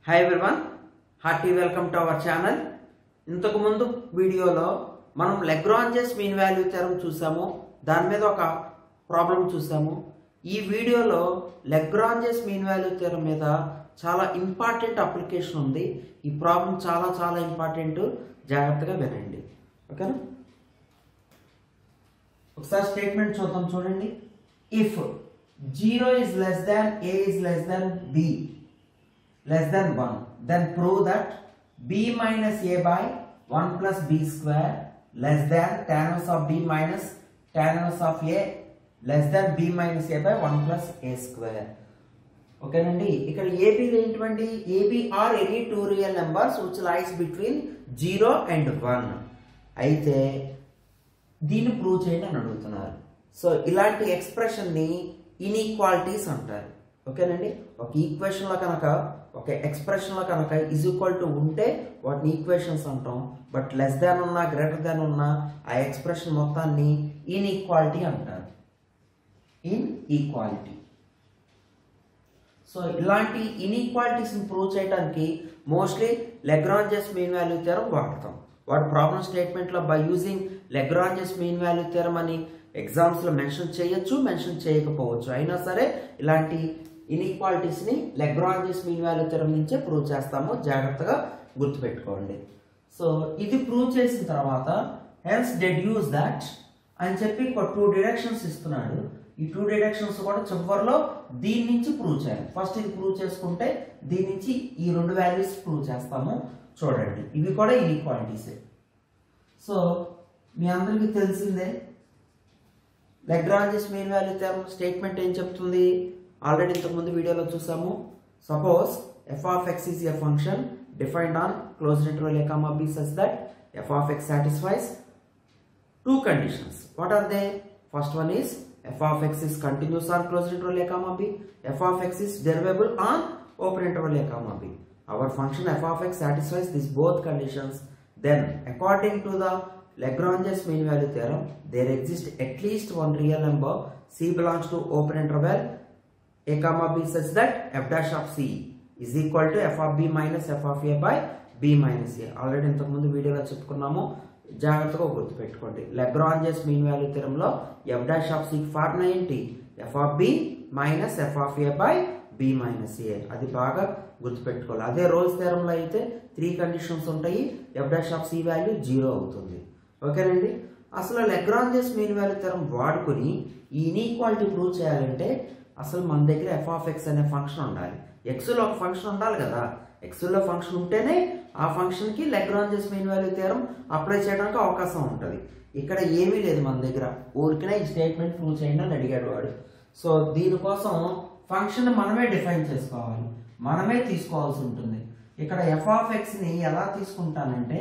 Hi everyone hearty welcome to our channel ఇంతకు ముందు వీడియోలో మనం లెగ్రాంజెస్ మీన్ వాల్యూ థెరం చూసాము దాని మీద ఒక ప్రాబ్లం చూసాము ఈ వీడియోలో లెగ్రాంజెస్ మీన్ వాల్యూ థెరం మీద చాలా ఇంపార్టెంట్ అప్లికేషన్ ఉంది ఈ ప్రాబ్లం చాలా చాలా ఇంపార్టెంట్ జాగ్రత్తగా వినండి ఓకేనా ఒకసారి స్టేట్మెంట్ చూద్దాం చూడండి if zero is less than a is less than b less than 1 then prove that b minus a by 1 plus b square less than tan inverse of b minus tan inverse of a less than b minus a by 1 plus a square ఓకేనండి ఇక్కడ ఏబీలు ఏంటండి AB are any two real numbers which lies between zero and one అయితే దీన్ని prove చేయండి అని అడుగుతున్నారు so ఇలాంటి ఎక్స్ప్రెషన్ని ఇన్ఈక్వాలిటీస్ అంటారు ఓకేనండి ఒక ఈక్వేషన్లో కనుక ఒక ఎక్స్ప్రెషన్లో కనుక ఈజ్ ఈక్వల్ టు ఉంటే వాటిని ఈక్వేషన్స్ అంటాం బట్ లెస్ దాన్ ఉన్నా గ్రేటర్ దాన్ ఉన్నా ఆ ఎక్స్ప్రెషన్ మొత్తాన్ని ఇన్ఈక్వాలిటీ అంటారు ఇన్ ఈక్వాలిటీ సో ఇలాంటి ఇన్ఈక్వాలిటీస్ని ప్రూవ్ చేయడానికి mostly Lagrange's mean value theorem వాడతాం వాడు ప్రాబ్లం స్టేట్మెంట్లో by using Lagrange's mean value theorem అని ఎగ్జామ్స్లో మెన్షన్ చేయొచ్చు మెన్షన్ చేయకపోవచ్చు అయినా సరే ఇలాంటి ఇన్ఈక్వాలిటీస్ని లెగ్రాంజెస్ మీన్ వాల్యూ థియరం నుంచే ప్రూవ్ చేస్తాము జాగ్రత్తగా గుర్తుపెట్టుకోండి సో ఇది ప్రూవ్ చేసిన తర్వాత హెన్స్ డెడ్యూస్ దట్ అని చెప్పి ఒక టూ డిడక్షన్స్ ఇస్తున్నాడు ఈ టూ డిడక్షన్స్ కూడా చివరిలో దీని నుంచి ప్రూవ్ చేయాలి ఫస్ట్ ఇది ప్రూవ్ చేసుకుంటే దీని నుంచి ఈ రెండు వాల్యూస్ ప్రూవ్ చేస్తాము చూడండి ఇవి కూడా ఇన్ఈక్వాలిటీసే సో మీ అందరికీ తెలిసిందే Lagrange's mean value theorem statement ఏం చెప్తుంది ఆల్రెడీ ఇంతకుముందు వీడియోలో చూసాము suppose f of x is a function defined on close interval a comma B such that f of x satisfies two conditions. What are they? First one is f of x is continuous on closed interval a comma b. f of x is derivable on open interval a comma b. Our function f of x satisfies these both conditions. Then, according to the Lagrange's mean value theorem, there exists at least one real number c belongs to open interval a comma b such that f dash of c is equal to f of b minus f of a by b minus a. Already ఇంతకుముందు వీడియోలో చెప్పుకున్నాము జాగ్రత్తగా గుర్తుపెట్టుకోండి Lagrange's mean value థిరంలో f dash of c formula ఏంటి f of B minus F of A by B minus a అది బాగా గుర్తుపెట్టుకోవాలి అదే రోల్స్ థిరంలో అయితే త్రీ కండిషన్స్ ఉంటాయి f dash of c value zero అవుతుంది ఓకేనండి అసలు లెగ్రాంజెస్ మీన్ వాల్యూ థిరం వాడుకుని ఈ ఇన్ఈక్వాలిటీ ప్రూవ్ చేయాలంటే అసలు మన దగ్గర ఎఫ్ ఆఫ్ ఎక్స్ అనే ఫంక్షన్ ఉండాలి ఎక్స్లో ఒక ఫంక్షన్ ఉండాలి కదా ఎక్స్లో ఫంక్షన్ ఉంటేనే ఆ ఫంక్షన్కి Lagrange's mean value theorem apply చేయడానికి అవకాశం ఉంటుంది ఇక్కడ ఏమీ లేదు మన దగ్గర ఊరికనే ఈ స్టేట్మెంట్ ప్రూవ్ చేయండి అని అడిగాడు వాడు సో దీనికోసం ఫంక్షన్ మనమే డిఫైన్ చేసుకోవాలి మనమే తీసుకోవాల్సి ఉంటుంది ఇక్కడ ఎఫ్ ఆఫ్ ఎక్స్ని ఎలా తీసుకుంటానంటే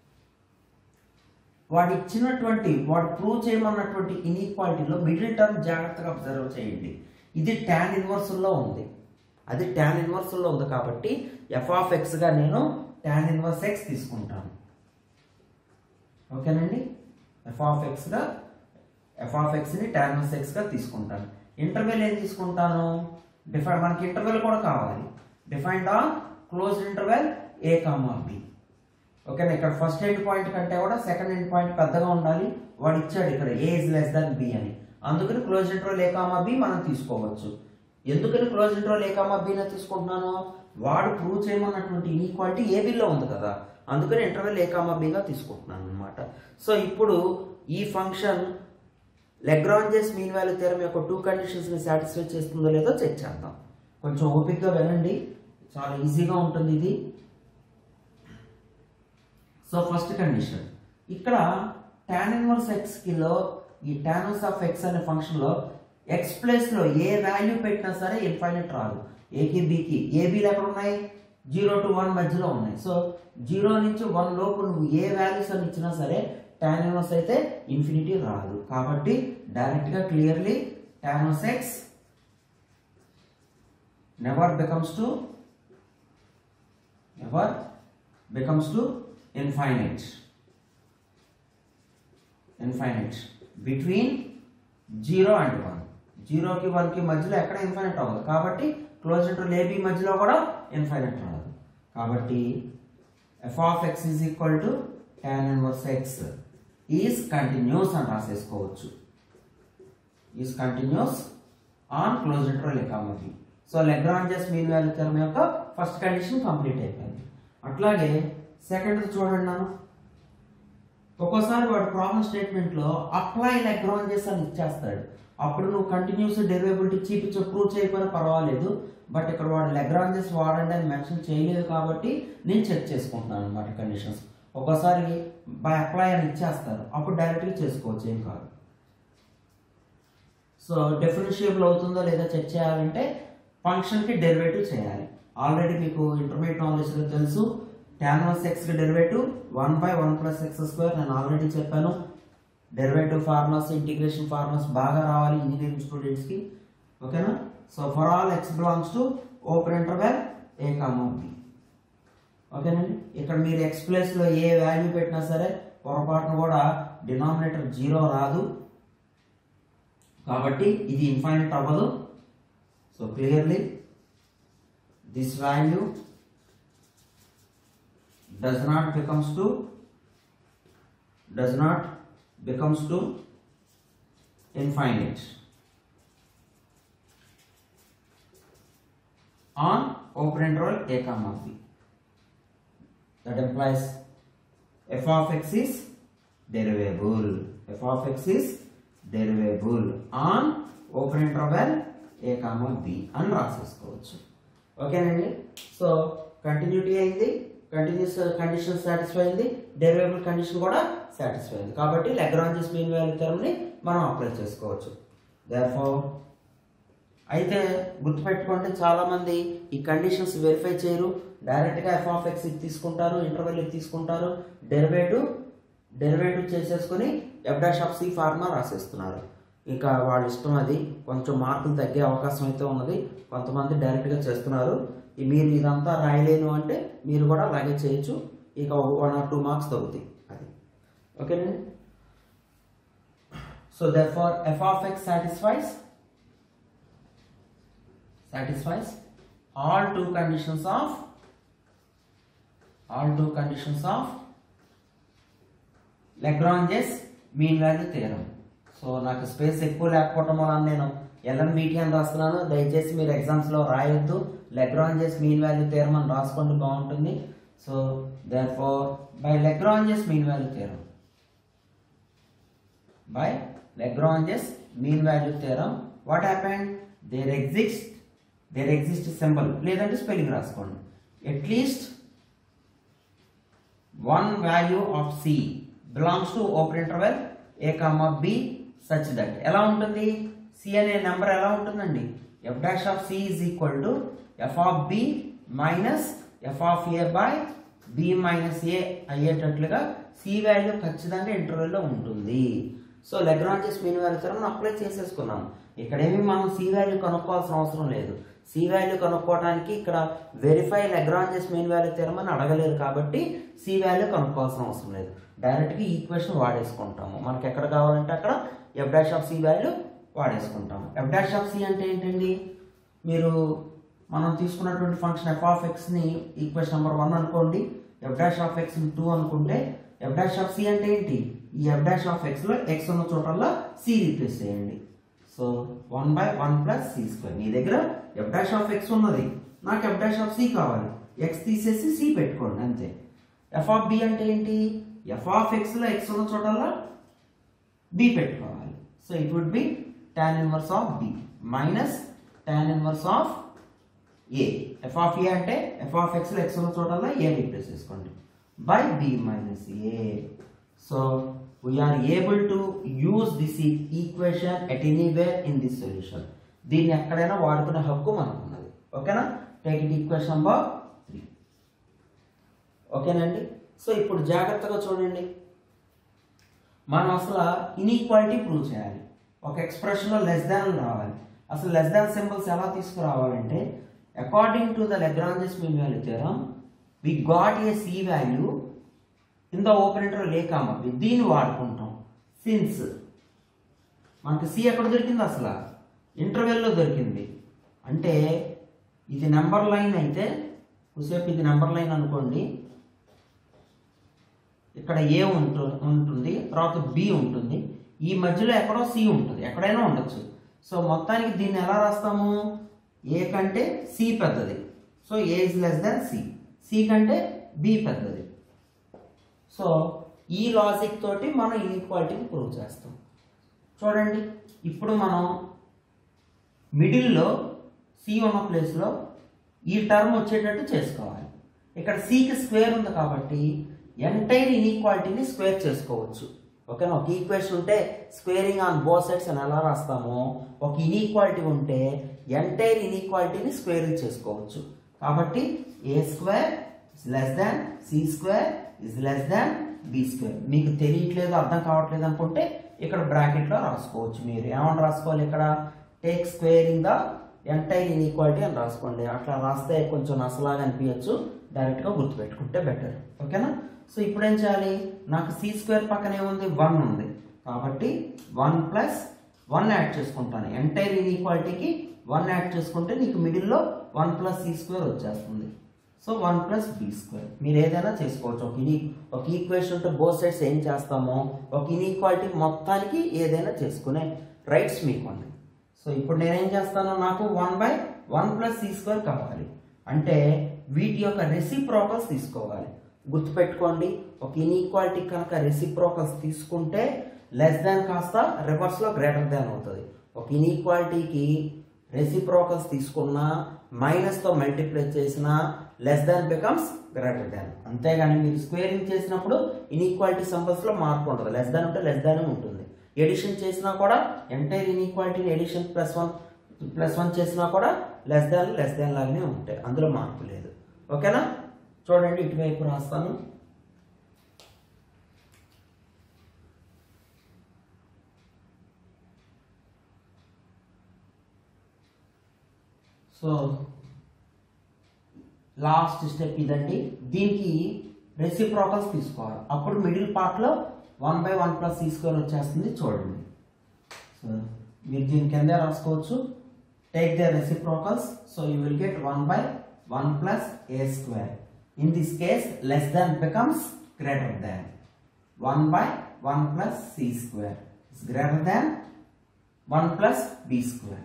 వాడు ఇచ్చినటువంటి వాడు ప్రూవ్ చేయమన్నటువంటి ఇన్ఈక్వాలిటీలో మిడిల్ టర్మ్ జాగ్రత్తగా అబ్జర్వ్ చేయండి ఇది ట్యాన్ ఇన్వర్సుల్లో ఉంది అది ట్యాన్ ఇన్వర్సుల్లో ఉంది కాబట్టి ఎఫ్ ఆఫ్ ఎక్స్గా నేను ట్యాన్ ఇన్వర్స్ ఎక్స్ తీసుకుంటాను ఓకేనండి ఎఫ్ ఆఫ్ ఎక్స్గా ఎఫ్ ఆఫ్ ఎక్స్ని ట్యాన్ ఇన్వర్స్ ఎక్స్గా తీసుకుంటాను ఇంటర్వెల్ ఏం తీసుకుంటాను డిఫైన్ మనకి ఇంటర్వెల్ కూడా కావాలి defined on closed interval A comma b ఓకేనా ఇక్కడ ఫస్ట్ ఎండ్ పాయింట్ కంటే కూడా సెకండ్ ఎండ్ పాయింట్ పెద్దగా ఉండాలి వాడు ఇచ్చాడు ఇక్కడ a is less than b అని అందుకని close interval a comma b మనం తీసుకోవచ్చు ఎందుకని క్లోజ్ ఇంటర్వల్ ఏ కామా బీనే తీసుకుంటున్నాను వాడు ప్రూవ్ చేయమన్నటువంటి ఇన్ఈక్వాలిటీ ఏబీలో ఉంది కదా అందుకని ఇంటర్వెల్ ఏ కామా బీగా తీసుకుంటున్నాను అనమాట సో ఇప్పుడు ఈ function Lagrange's mean value theorem యొక్క టూ కండిషన్స్ని సాటిస్ఫై చేస్తుందో లేదో చెక్ చేద్దాం కొంచెం ఓపిక్గా వినండి చాలా ఈజీగా ఉంటుంది ఇది సో ఫస్ట్ కండిషన్ ఇక్కడ tan ఇన్వర్స్ ఎక్స్కిలో ఈ tan ఇన్వర్స్ ఆఫ్ ఎక్స్ అనే ఫంక్షన్లో ఎక్స్ ప్లేస్లో ఏ వాల్యూ పెట్టినా సరే ఇన్ఫైనైట్ రాదు ఏకి బీకి ఏబీలు ఎక్కడ ఉన్నాయి జీరో టు వన్ మధ్యలో ఉన్నాయి సో జీరో నుంచి వన్ లోపు నువ్వు ఏ వాల్యూస్ అని ఇచ్చినా సరే tan ఇన్వర్స్ అయితే ఇన్ఫినిటీ రాదు కాబట్టి డైరెక్ట్గా clearly tan inverse x never becomes to never becomes to infinite infinite between 0 and 1 జీరోకి వన్కి మధ్యలో ఎక్కడ ఇన్ఫైనట్ అవ్వదు కాబట్టి క్లోజ్ ఇంటర్ ఏబి మధ్యలో కూడా ఇన్ఫైనట్ రాదు కాబట్టి f of x is equal to tan inverse x is continuous అని రాసేసుకోవచ్చు is continuous on close interval ఎకామతి so Lagrange's mean value theorem యొక్క ఫస్ట్ కండిషన్ కంప్లీట్ అయిపోయింది అట్లాగే సెకండ్ చూడండి నాను ఒక్కోసారి వాడు ప్రాబ్లం స్టేట్మెంట్ లో అప్లై లెగ్రాంజెస్ అని ఇచ్చేస్తాడు అప్పుడు నువ్వు కంటిన్యూస్ డెరివేబిలిటీ చూపించు ప్రూవ్ చేయకపోయినా పర్వాలేదు బట్ ఇక్కడ వాడు లెగ్రాంజెస్ వాడండి అని మెన్షన్ చేయలేదు కాబట్టి నేను చెక్ చేసుకుంటున్నాను అనమాట కండిషన్స్ ఒక్కోసారి బై అప్లై అని ఇచ్చేస్తారు అప్పుడు డైరెక్ట్గా చేసుకోవచ్చు ఏం కాదు సో డిఫరెన్షియబుల్ అవుతుందో లేదో చెక్ చేయాలంటే ఫంక్షన్కి డెరివేటివ్ చేయాలి ఆల్రెడీ మీకు ఇంటర్మీడియట్ నాలెడ్జ్లో తెలుసు tan వన్స్ ఎక్స్కి derivative one by one plus x square నేను ఆల్రెడీ చెప్పాను డెరివేటివ్ ఫార్ములాస్ ఇంటిగ్రేషన్ ఫార్ములాస్ బాగా రావాలి ఇంజనీరింగ్ స్టూడెంట్స్కి ఓకేనా so for all x belongs to open interval A comma b ఓకేనండి ఇక్కడ మీరు ఎక్స్ ప్లేస్లో ఏ వాల్యూ పెట్టినా సరే పొరపాటున కూడా డినామినేటర్ జీరో రాదు కాబట్టి ఇది ఇన్ఫైనట్ అవ్వదు so clearly this value does not becomes to does not becomes to infinite on open interval a comma b that implies f of x is derivable f of x is derivable on open interval a comma b అని రాసేసుకోవచ్చు ఓకేనండి so continuity అయింది continuous condition satisfy అయింది derivable condition కూడా సాటిస్ఫై అయింది కాబట్టి Lagrange's mean value థియరమ్ని మనం అప్లై చేసుకోవచ్చు దేర్ఫోర్ అయితే గుర్తుపెట్టుకుంటే చాలా మంది ఈ కండిషన్స్ వెరిఫై చేయరు డైరెక్ట్గా ఎఫ్ ఆఫ్ ఎక్స్ ఇది తీసుకుంటారు ఇంటర్వెల్ ఇది తీసుకుంటారు డెరివేటివ్ డెరివేటివ్ చేసేసుకుని ఎఫ్ డాష్ ఆఫ్ సి ఫార్మా రాసేస్తున్నారు ఇంకా వాళ్ళ ఇష్టం అది కొంచెం మార్కులు తగ్గే అవకాశం అయితే ఉన్నది కొంతమంది డైరెక్ట్గా చేస్తున్నారు ఈ మీరు ఇదంతా రాయలేను అంటే మీరు కూడా అలాగే చేయొచ్చు ఇక వన్ ఆర్ టూ మార్క్స్ తగ్గుతాయి అది ఓకేనండి so therefore f of x satisfies satisfies all two conditions of all two conditions of Lagrange's mean value theorem. So నాకు స్పేస్ ఎక్కువ లేకపోవటం వలన నేను ఎల్ఎంబిటి అని రాస్తున్నాను దయచేసి మీరు ఎగ్జామ్స్లో రాయొద్దు లెగ్రాంజెస్ మీన్ వాల్యూ థియరం అని రాసుకోండి బాగుంటుంది so therefore by Lagrange's mean value theorem by Lagrange's mean value theorem what happened there exist there exist symbol లేదంటే స్పెల్లింగ్ రాసుకోండి at least one value of C belongs to open interval A comma B such that ఎలా ఉంటుంది C అనే number ఎలా ఉంటుందండి F dash of C is equal to F of B minus F of A by B minus a అయ్యేటట్లుగా c value ఖచ్చితంగా ఇంటర్వెల్లో ఉంటుంది so Lagrange's mean value మనం అప్లై చేసేసుకున్నాం ఇక్కడేమి మనం సి వాల్యూ కనుక్కోవాల్సిన అవసరం లేదు సి వాల్యూ కనుక్కోవడానికి ఇక్కడ వెరిఫై లెగ్రాంజెస్ మీన్ వాల్యూ తీరమని అడగలేదు కాబట్టి సి వాల్యూ కనుక్కోవాల్సిన అవసరం లేదు డైరెక్ట్గా ఈక్వేషన్ వాడేసుకుంటాము మనకి ఎక్కడ కావాలంటే అక్కడ f dash of c value వాడేసుకుంటాము ఎఫ్ డాష్ ఆఫ్ సి అంటే ఏంటండి మీరు మనం తీసుకున్నటువంటి ఫంక్షన్ ఎఫ్ ఆఫ్ ఎక్స్ని ఈక్వేషన్ నెంబర్ వన్ అనుకోండి f dash of x two అనుకుంటే ఎఫ్ డాష్ ఆఫ్ సి అంటే ఏంటి ఈ ఎఫ్ డాష్ ఆఫ్ ఎక్స్లో ఎక్స్ ఉన్న చోటల్లో సి రీప్లేస్ చేయండి so one by one plus C square నీ దగ్గర ఎఫ్ డాష్ ఆఫ్ ఎక్స్ ఉన్నది నాకు ఎఫ్ డాష్ ఆఫ్ సి కావాలి ఎక్స్ తీసేసి సి పెట్టుకోండి అంతే ఎఫ్ ఆఫ్ బి అంటే ఏంటి ఎఫ్ ఆఫ్ ఎక్స్లో ఎక్స్ ఉన్న చోటల్లో బి పెట్టుకోవాలి so it would be tan inverse of B minus tan inverse of a f of a అంటే ఎఫ్ ఆఫ్ ఎక్స్లో ఎక్స్ ఉన్న చోటల్లో ఏ రీప్లేస్ చేసుకోండి by B minus a so we're able to use this equation at anywhere in this solution దీన్ని ఎక్కడైనా వాడుకునే హక్కు మనకు ఉన్నది ఓకేనా take it equation number three ఓకేనండి సో ఇప్పుడు జాగ్రత్తగా చూడండి మనం అసలు ఇన్ఈక్వాలిటీ ప్రూవ్ చేయాలి ఒక ఎక్స్ప్రెషన్లో లెస్ దాన్ రావాలి అసలు లెస్ దాన్ సింబల్స్ ఎలా తీసుకురావాలంటే according to the Lagrange's mean value theorem we got a c value in the ఓపెనేటర్ లేకామా దీన్ని వాడుకుంటాం సిన్స్ మనకి సి ఎక్కడ దొరికింది అసలు ఇంటర్వెల్లో దొరికింది అంటే ఇది నెంబర్ లైన్ అయితే కొద్దిసేపు ఇది నెంబర్ లైన్ అనుకోండి ఇక్కడ ఏ ఉంటు ఉంటుంది తర్వాత బి ఉంటుంది ఈ మధ్యలో ఎక్కడో సి ఉంటుంది ఎక్కడైనా ఉండొచ్చు సో మొత్తానికి దీన్ని ఎలా రాస్తాము ఏ కంటే సి పెద్దది so a is less than c c కంటే బి పెద్దది సో ఈ లాజిక్ తోటి మనం ఈక్వాలిటీని ప్రూవ్ చేస్తాం చూడండి ఇప్పుడు మనం మిడిల్లో సి ఉన్న ప్లేస్లో ఈ టర్మ్ వచ్చేటట్టు చేసుకోవాలి ఇక్కడ సికి స్క్వేర్ ఉంది కాబట్టి ఎంటైర్ ఇన్ఈక్వాలిటీని స్క్వేర్ చేసుకోవచ్చు ఓకేనా ఒక ఈక్వేషన్ ఉంటే స్క్వేరింగ్ ఆన్ బో సైడ్స్ అని ఎలా రాస్తామో ఒక ఇన్ఈక్వాలిటీ ఉంటే ఎంటైర్ ఇన్ఈక్వాలిటీని స్క్వేరింగ్ చేసుకోవచ్చు కాబట్టి a square is less than c square is less than b square మీకు తెలియట్లేదు అర్థం కావట్లేదు అనుకుంటే ఇక్కడ బ్రాకెట్లో రాసుకోవచ్చు మీరు ఏమని రాసుకోవాలి ఇక్కడ take squaring the entire inequality అని రాసుకోండి అట్లా రాస్తే కొంచెం నసలాగా అనిపించచ్చు డైరెక్ట్గా గుర్తుపెట్టుకుంటే బెటర్ ఓకేనా సో ఇప్పుడు ఏం చేయాలి నాకు సి స్క్వేర్ పక్కన ఏముంది వన్ ఉంది కాబట్టి వన్ ప్లస్ వన్ యాడ్ చేసుకుంటాను ఎంటైర్ ఇన్ఈక్వాలిటీకి వన్ యాడ్ చేసుకుంటే నీకు మిడిల్లో వన్ ప్లస్ సి స్క్వేర్ వచ్చేస్తుంది so one plus B square మీరు ఏదైనా చేసుకోవచ్చు ఒక ఇని ఒక ఈక్వేషన్ ఉంటే బోత్ సైడ్స్ ఏం చేస్తామో ఒక ఇన్ఈక్వాలిటీ మొత్తానికి ఏదైనా చేసుకునే రైట్స్ మీకు ఉన్నాయి సో ఇప్పుడు నేనేం చేస్తాను నాకు one by one plus C square కావాలి అంటే వీటి యొక్క రెసిప్రోకల్స్ తీసుకోవాలి గుర్తుపెట్టుకోండి ఒక ఇన్ఈక్వాలిటీ కనుక రెసిప్రోకల్స్ తీసుకుంటే లెస్ దాన్ కాస్త రివర్స్లో గ్రేటర్ దాన్ అవుతుంది ఒక ఇన్ఈక్వాలిటీకి రెసిప్రోకల్స్ తీసుకున్నా మైనస్తో మల్టిప్లై చేసినా less than becomes greater than అంతేగాని మీరు స్క్వేరింగ్ చేసినప్పుడు ఇన్ఈక్వాలిటీ సింబల్స్లో మార్పు ఉండదు లెస్ దాన్ ఉంటే లెస్ దాన్ ఉంటుంది ఎడిషన్ చేసినా కూడా ఎంటైర్ ఇన్ఈక్వాలిటీని addition plus one plus one చేసినా కూడా లెస్ దాన్ లెస్ దాన్ లాగానే ఉంటాయి అందులో మార్పు లేదు ఓకేనా చూడండి ఇటువైపు రాస్తాను సో లాస్ట్ స్టెప్ ఇదండి దీనికి రెసిప్రోకల్స్ తీసుకోవాలి అప్పుడు మిడిల్ పార్ట్లో వన్ బై వన్ ప్లస్ తీసుకొని వచ్చేస్తుంది చూడండి సో మీరు దీని కింద రాసుకోవచ్చు take the reciprocals so you will get one by one plus A square in this case less than becomes greater than one by one plus C square is greater than one plus B square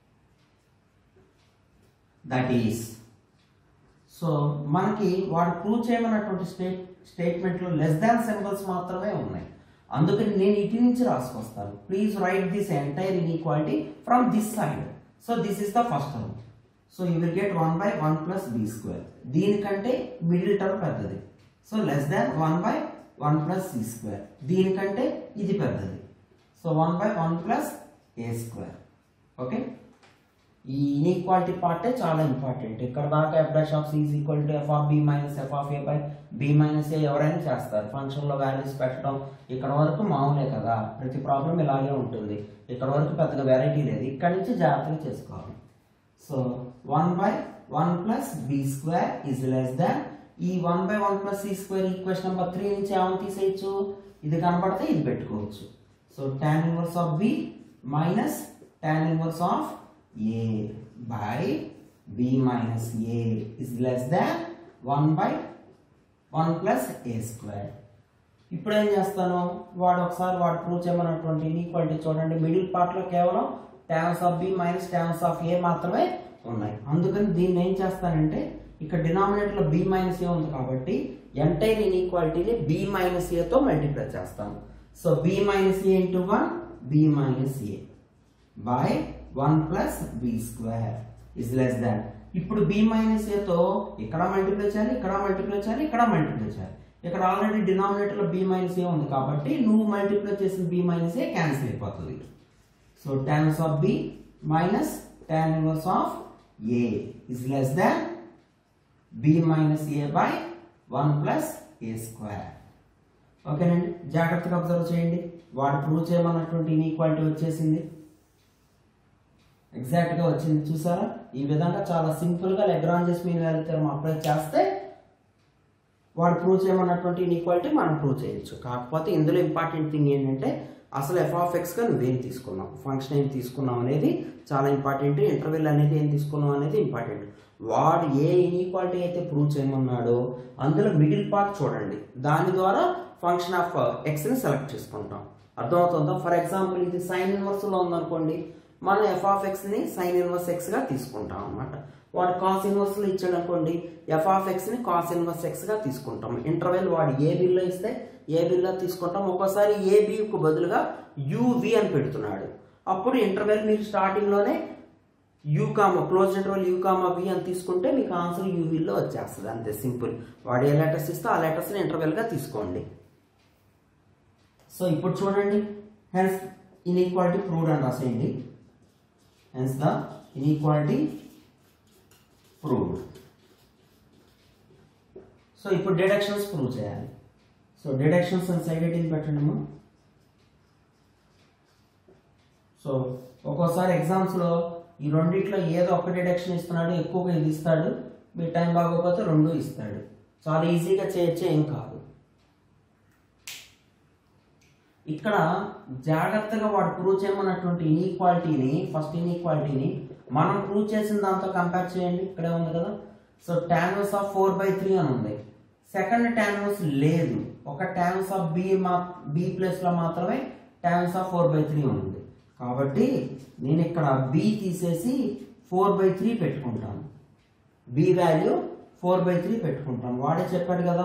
that is so మనకి వాడు prove చేయమన్నటువంటి state స్టేట్మెంట్లో less than symbols మాత్రమే ఉన్నాయి అందుకని నేను ఇటు నుంచి రాసుకొస్తాను please write this entire inequality from this side so this is the first term so you will get one by one plus B square దీనికంటే మిడిల్ టర్మ్ పెద్దది so less than one by one plus C square దీనికంటే ఇది పెద్దది so one by one plus A square okay ఈ inequality పార్టే చాలా important ఇక్కడ దాకా F dash of C is equal to F of B minus F of A by B minus A ఎవరైనా చేస్తారు ఫంక్షన్లో వాల్యూస్ పెట్టడం ఇక్కడ వరకు మామూలే కదా ప్రతి ప్రాబ్లం ఇలాగే ఉంటుంది ఇక్కడ వరకు పెద్దగా వెరైటీ లేదు ఇక్కడ నుంచి జాగ్రత్తగా చేసుకోవాలి so one by one plus B square is less than ఈ one by one plus C square equation number three నుంచి ఏమైనా తీసేయచ్చు ఇది కనపడితే ఇది పెట్టుకోవచ్చు so tan inverse of B minus tan inverse of a by b minus a is less than 1 by 1 plus a square ఇప్పుడు ఏం చేస్తాను వాడు ఒకసారి వాడు ప్రూవ్ చేయమన్నటువంటి ఈక్వాలిటీ చూడండి మిడిల్ పార్ట్లో కేవలం tans of B minus tans of A మాత్రమే ఉన్నాయి అందుకని దీన్ని ఏం చేస్తానంటే ఇక్కడ డినామినేటర్లో బి మైనస్ ఏ ఉంది కాబట్టి ఎంటైర్ ఇన్ఈక్వాలిటీని బి మైనస్ ఏతో మల్టిప్లై చేస్తాను so B minus A into one B minus A by one plus B square is less than ఇప్పుడు బి మైనస్ ఏతో ఇక్కడ మల్టిప్లై చేయాలి ఇక్కడ మల్టిప్లై చేయాలి ఇక్కడ మల్టిప్లై చేయాలి ఇక్కడ ఆల్రెడీ డినామినేటర్లో బి మైనస్ ఏ ఉంది కాబట్టి నువ్వు మల్టిప్లై చేసిన బి మైనస్ ఏ క్యాన్సిల్ అయిపోతుంది so tans of B minus tan inverse of A is less than B minus A by one plus A square ఓకేనండి జాగ్రత్తగా అబ్జర్వ్ చేయండి వాడు ప్రూవ్ చేయమన్నటువంటి ఇన్ఈక్వాలిటీ వచ్చేసింది ఎగ్జాక్ట్ గా వచ్చింది చూసారా ఈ విధంగా చాలా సింపుల్ గా Lagrange's mean value theorem apply చేస్తే వాడు ప్రూవ్ చేయమన్నటువంటి ఇన్ఈక్వాలిటీ మనం ప్రూవ్ చేయొచ్చు కాకపోతే ఇందులో ఇంపార్టెంట్ థింగ్ ఏంటంటే అసలు ఎఫ్ ఆఫ్ ఎక్స్ గా నువ్వేం తీసుకున్నావు ఫంక్షన్ ఏం తీసుకున్నావు అనేది చాలా ఇంపార్టెంట్ ఇంటర్వెల్ అనేది ఏం తీసుకున్నావు అనేది ఇంపార్టెంట్ వాడు ఏ ఇన్ఈక్వాలిటీ అయితే ప్రూవ్ చేయమన్నాడో అందులో మిడిల్ పార్ట్ చూడండి దాని ద్వారా ఫంక్షన్ ఆఫ్ ఎక్స్ని సెలెక్ట్ చేసుకుంటాం అర్థమవుతుందా ఫర్ ఎగ్జాంపుల్ ఇది సైన్ ఇన్వర్స్లో ఉందనుకోండి మనం ఎఫ్ ఆఫ్ ఎక్స్ని సైన్ ఇన్వర్స్ ఎక్స్గా తీసుకుంటాం అనమాట వాడు కాస్ ఇన్వర్స్లో ఇచ్చాడు అనుకోండి ఎఫ్ ఆఫ్ ఎక్స్ని కాస్ ఇన్వర్స్ ఎక్స్గా తీసుకుంటాం ఇంటర్వెల్ వాడు ఏ బిల్లో ఇస్తే ఏ బిల్లో తీసుకుంటాం ఒక్కోసారి ఏ బికు బదులుగా యువి అని పెడుతున్నాడు అప్పుడు ఇంటర్వెల్ మీరు స్టార్టింగ్లోనే U comma close interval U comma V అని తీసుకుంటే మీకు ఆన్సర్ యూవీలో వచ్చేస్తుంది అంతే సింపుల్ వాడు ఏ లెటర్స్ ఇస్తే ఆ లెటర్స్ని ఇంటర్వెల్గా తీసుకోండి సో ఇప్పుడు చూడండి హెన్స్ ఇన్ఈక్వాలిటీ ప్రూవ్డ్ అని రాసేయండి hence the inequality proved so ఇప్పుడు డిడక్షన్స్ ప్రూవ్ చేయాలి సో డిడక్షన్స్ అని సైడ్ హెడ్డింగ్ పెట్టండి అమ్మా. సో ఒక్కోసారి ఎగ్జామ్స్లో ఈ రెండిట్లో ఏదో ఒక డిడక్షన్ ఇస్తున్నాడు ఎక్కువగా ఇది ఇస్తాడు మీ టైం బాగోకపోతే రెండు ఇస్తాడు చాలా ఈజీగా చేయొచ్చే ఏం కాదు ఇక్కడ జాగ్రత్తగా వాడు ప్రూవ్ చేయమన్నటువంటి ఇన్ఈక్వాలిటీని ఫస్ట్ ఇన్ఈక్వాలిటీని మనం ప్రూవ్ చేసిన దాంతో కంపేర్ చేయండి ఇక్కడే ఉంది కదా so tan inverse of four by three అని ఉంది సెకండ్ టాన్వస్ లేదు ఒక టాన్వస్ ఆఫ్ బి మా బి ప్లేస్లో మాత్రమే tan inverse of four by three ఉంది కాబట్టి నేను ఇక్కడ బి తీసేసి ఫోర్ బై త్రీ పెట్టుకుంటాను B value four by three పెట్టుకుంటాను వాడే చెప్పాడు కదా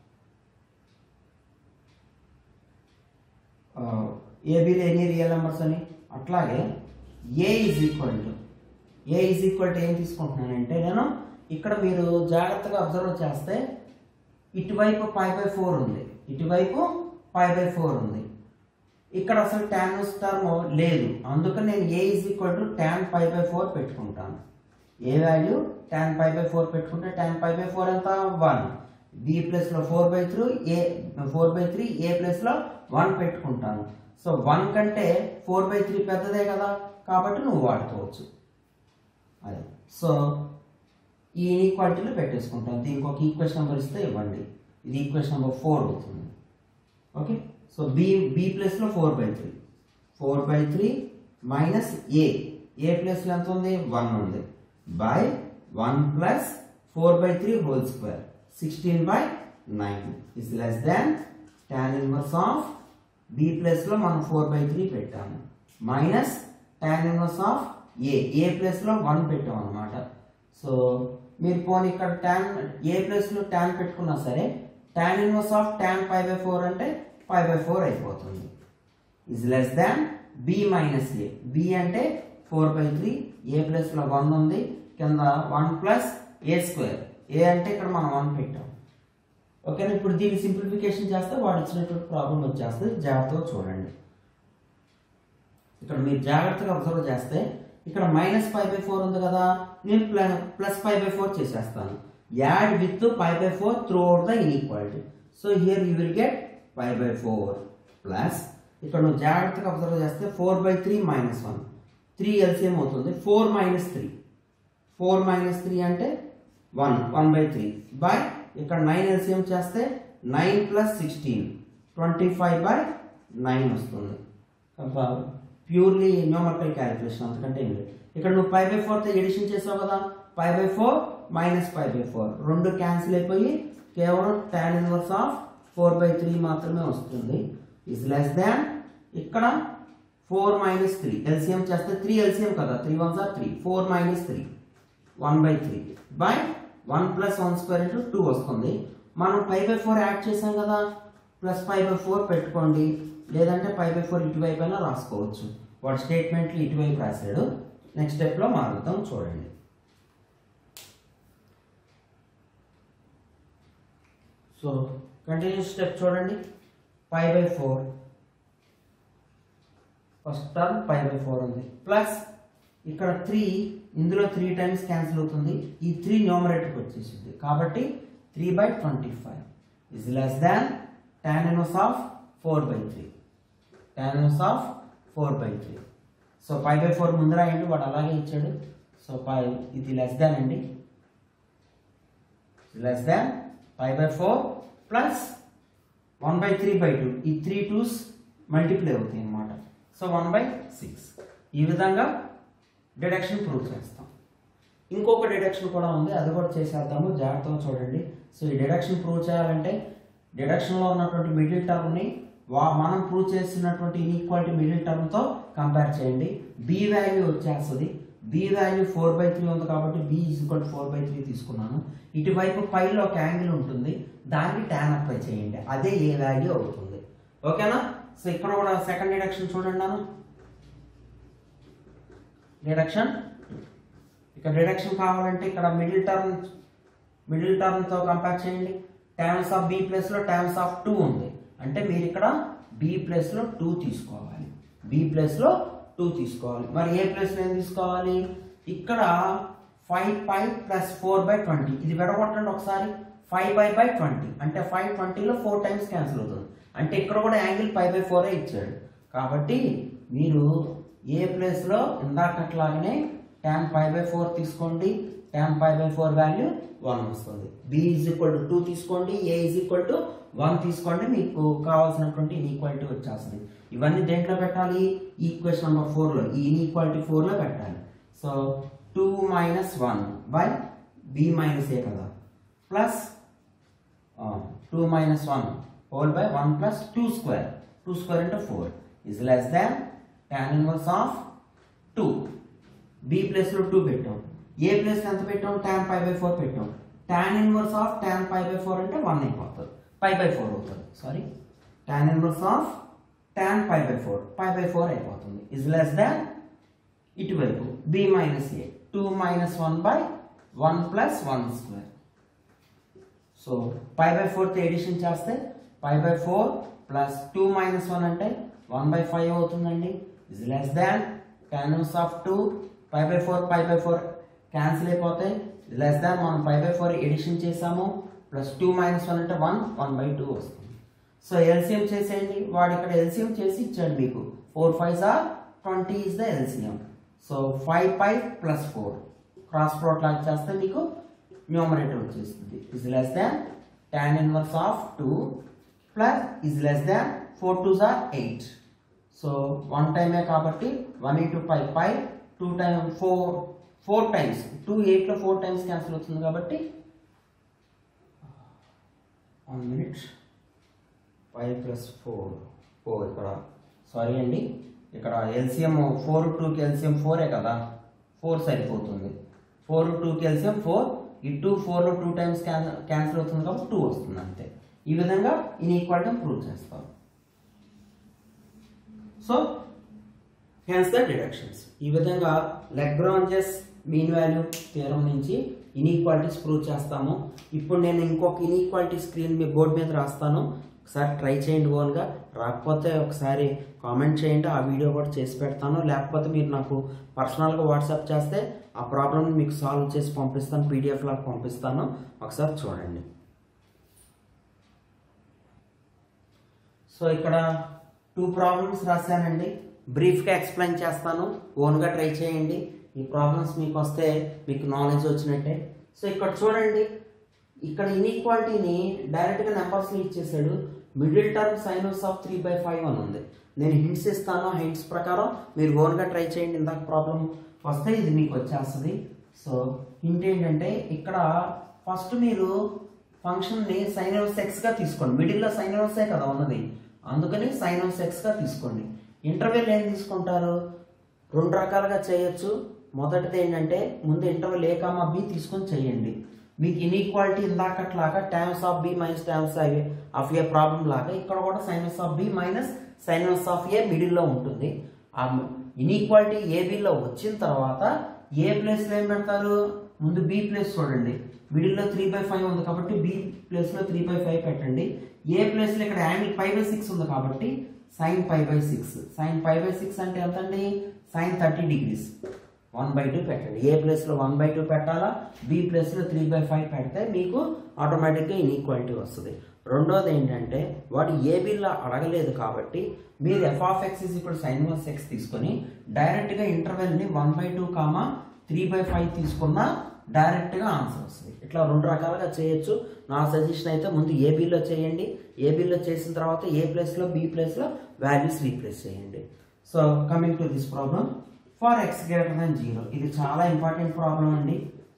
ఏబీలో ఎన్ని రియల్ నెంబర్స్ అని అట్లాగే A is equal to A is equal to ఏం తీసుకుంటున్నానంటే నేను ఇక్కడ మీరు జాగ్రత్తగా అబ్జర్వ్ చేస్తే ఇటువైపు ఫైవ్ బై ఫోర్ ఉంది ఇటువైపు ఫైవ్ బై ఫోర్ ఉంది ఇక్కడ అసలు ట్యాన్ టర్మ్ లేదు అందుకని నేను A is equal to tan five by four పెట్టుకుంటాను A value tan five by four పెట్టుకుంటే ట్యాన్ ఫైవ్ బై ఫోర్ ఎంత వన్ బి ప్లస్లో four by three A four by three A ప్లస్లో వన్ పెట్టుకుంటాను so one కంటే four by three పెద్దదే కదా కాబట్టి నువ్వు వాడుకోవచ్చు అది సో ఈ ఈక్వాలిటీలో పెట్టేసుకుంటాం దీనికి ఒక ఈక్వేషన్ నెంబర్ ఇస్తే ఇవ్వండి ఇది ఈక్వేషన్ నెంబర్ ఫోర్ అవుతుంది ఓకే సో బి బి ప్లస్లో four by three four by three minus A A ప్లస్లో ఎంత ఉంది వన్ ఉంది by one plus four by three whole square sixteen by nine is less than tan inverse of B ప్లస్లో మనం four by three పెట్టాము minus tan inverse of A A ప్లస్లో one పెట్టాం అనమాట సో మీరు పోనీ ఇక్కడ ట్యాన్ ఏ ప్లస్లో ట్యాన్ పెట్టుకున్నా సరే tan inverse of tan five by four అంటే ఫైవ్ బై ఫోర్ అయిపోతుంది is less than B minus A B అంటే ఫోర్ బై త్రీ ఏ ప్లస్లో వన్ ఉంది కింద one plus A square A అంటే ఇక్కడ మనం వన్ పెట్టాం ఓకేనా ఇప్పుడు దీన్ని సింప్లిఫికేషన్ చేస్తే వాడు ఇచ్చినటువంటి ప్రాబ్లం వచ్చేస్తుంది జాగ్రత్తగా చూడండి ఇక్కడ మీరు జాగ్రత్తగా అబ్జర్వ్ చేస్తే ఇక్కడ మైనస్ ఫైవ్ బై ఫోర్ ఉంది కదా నేను ప్లస్ ఫైవ్ బై ఫోర్ చేసేస్తాను add with five by four throughout the inequality so here you will get five by four plus ఇక్కడ నువ్వు జాగ్రత్తగా అబ్జర్వ్ చేస్తే four by three minus one three LCM అవుతుంది four minus three four minus three అంటే one one by three by ఇక్కడ nine LCM చేస్తే nine plus sixteen twenty five by nine వస్తుంది ప్యూర్లీ న్యూమరికల్ క్యాలిక్యులేషన్ అంతకంటే ఏం లేదు ఇక్కడ నువ్వు ఫైవ్ బై ఫోర్తో ఎడిషన్ చేసావు కదా five by four minus five by four రెండు క్యాన్సిల్ అయిపోయి కేవలం tan inverse of four by three మాత్రమే వస్తుంది ఇస్ లెస్ దాన్ ఇక్కడ ఫోర్ మైనస్ త్రీ ఎల్సిఎం చేస్తే త్రీ ఎల్సిఎం కదా three one sir three four minus three one by three by one plus one square into two వస్తుంది మనం five by four add చేసాం కదా plus five by four పెట్టుకోండి లేదంటే five by four ఇటువైపు అయినా రాసుకోవచ్చు వాడు స్టేట్మెంట్లు ఇటువైపు రాశాడు నెక్స్ట్ స్టెప్లో మారుద్దాం చూడండి సో కంటిన్యూస్ స్టెప్ చూడండి five by four first term five by four ఉంది ప్లస్ ఇక్కడ త్రీ ఇందులో త్రీ టైమ్స్ క్యాన్సిల్ అవుతుంది ఈ త్రీ న్యూమరేటర్కి వచ్చేసింది కాబట్టి three by twenty five is less than tan inverse of four by three tan inverse of four by three so five by four ముందు రాయండి వాడు అలాగే ఇచ్చాడు సో ఫైవ్ ఇది లెస్ దాన్ అండి less than five by four plus one by three by two ఈ three twos multiply అవుతాయి అన్నమాట సో వన్ బై సిక్స్ ఈ విధంగా డిడక్షన్ ప్రూవ్ చేస్తాం ఇంకొక డిడక్షన్ కూడా ఉంది అది కూడా చేసేద్దాము జాగ్రత్తగా చూడండి సో ఈ డిడక్షన్ ప్రూవ్ చేయాలంటే డిడక్షన్లో ఉన్నటువంటి మిడిల్ టర్మ్ని వా మనం ప్రూవ్ చేసినటువంటి ఇన్ఈక్వాలిటీ మిడిల్ టర్మ్తో కంపేర్ చేయండి బి వాల్యూ వచ్చేస్తుంది B value four by three ఉంది కాబట్టి B equal four by three తీసుకున్నాను ఇటువైపు పైలో ఒక యాంగిల్ ఉంటుంది దానికి ట్యాన్ అప్లై చేయండి అదే ఏ వాల్యూ అవుతుంది ఓకేనా సో ఇక్కడ కూడా సెకండ్ డిడక్షన్ చూడండి నాన్న డిడక్షన్ ఇక్కడ డిడక్షన్ కావాలంటే ఇక్కడ మిడిల్ టర్మ్ మిడిల్ టర్మ్తో కంపేర్ చేయండి టైమ్స్ ఆఫ్ బి ప్లస్లో టైమ్స్ ఆఫ్ టూ ఉంది అంటే మీరు ఇక్కడ బి ప్లస్లో టూ తీసుకోవాలి బి ప్లస్లో టూ తీసుకోవాలి మరి ఏ ప్లస్లో ఏం తీసుకోవాలి ఇక్కడ ఫైవ్ పై ప్లస్ ఫోర్ బై ట్వంటీ ఇది విడగొట్టండి ఒకసారి ఫైవ్ బై బై ట్వంటీ అంటే ఫైవ్ ట్వంటీలో ఫోర్ టైమ్స్ క్యాన్సిల్ అవుతుంది అంటే ఇక్కడ కూడా యాంగిల్ ఫైవ్ బై ఫోరే ఇచ్చాడు కాబట్టి మీరు ఏ ప్లేస్లో ఇందాకట్లాగానే ట్యాన్ ఫైవ్ బై ఫోర్ తీసుకోండి tan five by four value one వస్తుంది B is equal to two తీసుకోండి A is equal to one తీసుకోండి మీకు కావాల్సినటువంటి ఇన్ఈక్వాలిటీ వచ్చేస్తుంది ఇవన్నీ దేంట్లో పెట్టాలి ఈక్వేషన్ నెంబర్ ఫోర్లో ఈ ఇన్ఈక్వాలిటీ ఫోర్లో పెట్టాలి so two minus one by B minus A కదా plus two minus one whole by one plus two square two square into four is less than tan inverse of two B ప్లేస్లో two పెట్టాం A place ఎంత పెట్టాం tan five by four పెట్టాం tan inverse of tan five by four అంటే one అయిపోతుంది five by four అవుతుంది sorry tan inverse of tan five by four five by four అయిపోతుంది is less than ఇటువైపు B minus A two minus one by one plus one square so five by fourth addition చేస్తే five by four plus two minus one అంటే one by five అవుతుందండి is less than క్యాన్యూస్ of two five by four five by four cancel అయిపోతాయి less than మనం five by four addition చేసాము plus two minus one అంటే one one by two వస్తుంది so LCM చేసేయండి వాడు ఇక్కడ ఎల్సిఎం చేసి ఇచ్చాడు మీకు four five or twenty is the LCM so five five plus four cross ప్రోట్ లాగా చేస్తే మీకు న్యూమరేటర్ వచ్చేస్తుంది is less than tan inverse of two plus is less than four two or eight so one టైమే కాబట్టి one into five five two time four four times two ఎయిట్లో four times cancel అవుతుంది కాబట్టి one minute five plus four four ఇక్కడ sorry అండి ఇక్కడ LCM four టూకి LCM ఫోరే కదా ఫోర్ సరిపోతుంది ఫోర్ టూకి ఎల్సిఎం ఫోర్ ఈ టూ ఫోర్లో టూ టైమ్స్ క్యాన్సిల్ అవుతుంది కాబట్టి టూ వస్తుంది అంతే ఈ విధంగా ఇన్ఈక్వాలిటీ ప్రూవ్ చేస్తాం సో హెన్స్ ద డిడక్షన్స్ ఈ విధంగా లెగ్రాంజెస్ మీన్ వాల్యూ థియరం నుంచి ఇన్ఈక్వాలిటీస్ ప్రూవ్ చేస్తాము ఇప్పుడు నేను ఇంకొక ఇన్ఈక్వాలిటీ స్క్రీన్ మీ బోర్డు మీద రాస్తాను ఒకసారి ట్రై చేయండి ఓన్గా రాకపోతే ఒకసారి కామెంట్ చేయండి ఆ వీడియో కూడా చేసి పెడతాను లేకపోతే మీరు నాకు పర్సనల్గా వాట్సాప్ చేస్తే ఆ ప్రాబ్లమ్ మీకు సాల్వ్ చేసి పంపిస్తాను పీడిఎఫ్ లాగా పంపిస్తాను ఒకసారి చూడండి సో ఇక్కడ టూ ప్రాబ్లమ్స్ రాశానండి బ్రీఫ్గా ఎక్స్ప్లెయిన్ చేస్తాను ఓన్గా ట్రై చేయండి ఈ ప్రాబ్లమ్స్ మీకు వస్తే మీకు నాలెడ్జ్ వచ్చినట్టే సో ఇక్కడ చూడండి ఇక్కడ ఇన్ఈక్వాలిటీని డైరెక్ట్గా నెంబర్స్లో ఇచ్చేసాడు middle term sinus of three by five అని ఉంది నేను హింట్స్ ఇస్తాను ఆ హింట్స్ ప్రకారం మీరు ఓన్గా ట్రై చేయండి ఇందాక ప్రాబ్లం వస్తే ఇది మీకు వచ్చేస్తుంది సో హింట్ ఏంటంటే ఇక్కడ ఫస్ట్ మీరు ఫంక్షన్ని సైన్ ఆఫ్ సెక్స్గా తీసుకోండి మిడిల్లో సైన్ ఆఫ్ సే కదా ఉన్నది అందుకని సైన్ ఆఫ్ సెక్స్గా తీసుకోండి ఇంటర్వెల్ ఏం తీసుకుంటారు రెండు రకాలుగా చేయొచ్చు మొదటిది ఏంటంటే ముందు ఇంటర్వెల్ ఏ కామా బి తీసుకొని చేయండి మీకు ఇన్ఈక్వాలిటీ ఇందాకట్లాగా times of B minus times of A problem లాగా ఇక్కడ కూడా sinus of B minus sinus of A మిడిల్లో ఉంటుంది ఆ ఇన్ఈక్వాలిటీ ఏబిలో వచ్చిన తర్వాత ఏ ప్లేస్లో ఏం పెడతారు ముందు బి ప్లేస్ చూడండి మిడిల్లో త్రీ బై ఫైవ్ ఉంది కాబట్టి బి ప్లేస్లో త్రీ బై ఫైవ్ పెట్టండి ఏ ప్లేస్లో ఇక్కడ యాంగిల్ ఫైవ్ బై సిక్స్ ఉంది కాబట్టి sine five by six sine five by six అంటే ఎంత అండి sine thirty degrees one by two పెట్టండి ఏ ప్లేస్లో వన్ బై టూ పెట్టాలా బి ప్లేస్లో త్రీ బై ఫైవ్ పెడితే మీకు ఆటోమేటిక్గా ఇన్ఈక్వాలిటీ వస్తుంది రెండోది ఏంటంటే వాడు ఏబీలో అడగలేదు కాబట్టి మీరు ఎఫ్ ఆఫ్ ఎక్స్ ఇస్ ఇప్పుడు సైన్ వన్ ఎక్స్ తీసుకొని డైరెక్ట్గా ఇంటర్వెల్ని one by two comma three by five తీసుకున్నా డైరెక్ట్గా ఆన్సర్ వస్తుంది ఇట్లా రెండు రకాలుగా చేయొచ్చు నా సజెషన్ అయితే ముందు ఏబీలో చేయండి ఏబీలో చేసిన తర్వాత ఏ ప్లేస్లో బి ప్లేస్లో వాల్యూస్ రీప్లేస్ చేయండి so coming to this problem for X greater than zero ఇది చాలా ఇంపార్టెంట్ ప్రాబ్లం అండి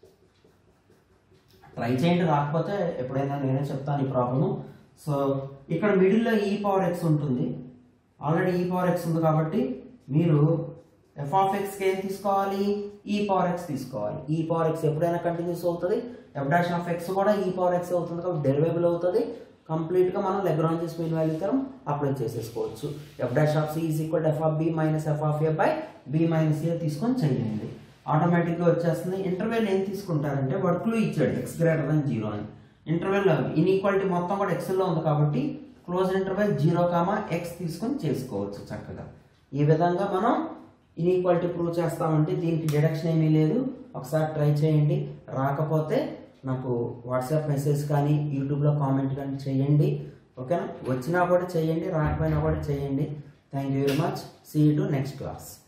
ట్రై చేయండి రాకపోతే ఎప్పుడైనా నేనే చెప్తాను ఈ ప్రాబ్లము సో ఇక్కడ మిడిల్లో ఈ పవర్ ఎక్స్ ఉంటుంది ఆల్రెడీ ఈ పవర్ ఎక్స్ ఉంది కాబట్టి మీరు ఎఫ్ ఆఫ్ ఎక్స్కి ఏం తీసుకోవాలి ఈ పవర్ ఎక్స్ తీసుకోవాలి ఈ పవర్ ఎక్స్ ఎప్పుడైనా కంటిన్యూస్ అవుతుంది ఎఫ్ డాష్ ఆఫ్ ఎక్స్ కూడా ఈ పవర్ ఎక్స్ అవుతుంది కాబట్టి డెరివేబుల్ అవుతుంది కంప్లీట్గా మనం Lagrange's mean value theorem apply చేసేసుకోవచ్చు F dash of C is equal F of B minus F of A by B minus A తీసుకొని చేయండి ఆటోమేటిక్గా వచ్చేస్తుంది ఇంటర్వెల్ ఏం తీసుకుంటారంటే వాడు క్లూ ఇచ్చాడు ఎక్స్ గ్రేటర్ దాన్ జీరో అని ఇంటర్వెల్ ఇన్ఈక్వాలిటీ మొత్తం కూడా ఎక్స్లో ఉంది కాబట్టి close interval zero comma X తీసుకొని చేసుకోవచ్చు చక్కగా ఈ విధంగా మనం ఇన్ఈక్వాలిటీ ప్రూవ్ చేస్తామంటే దీనికి డిడక్షన్ ఏమీ లేదు ఒకసారి ట్రై చేయండి రాకపోతే నాకు వాట్సాప్ మెసేజ్ కానీ యూట్యూబ్లో కామెంట్ కానీ చేయండి ఓకేనా వచ్చినా కూడా చేయండి రాకపోయినా కూడా చేయండి thank you very much see you to next class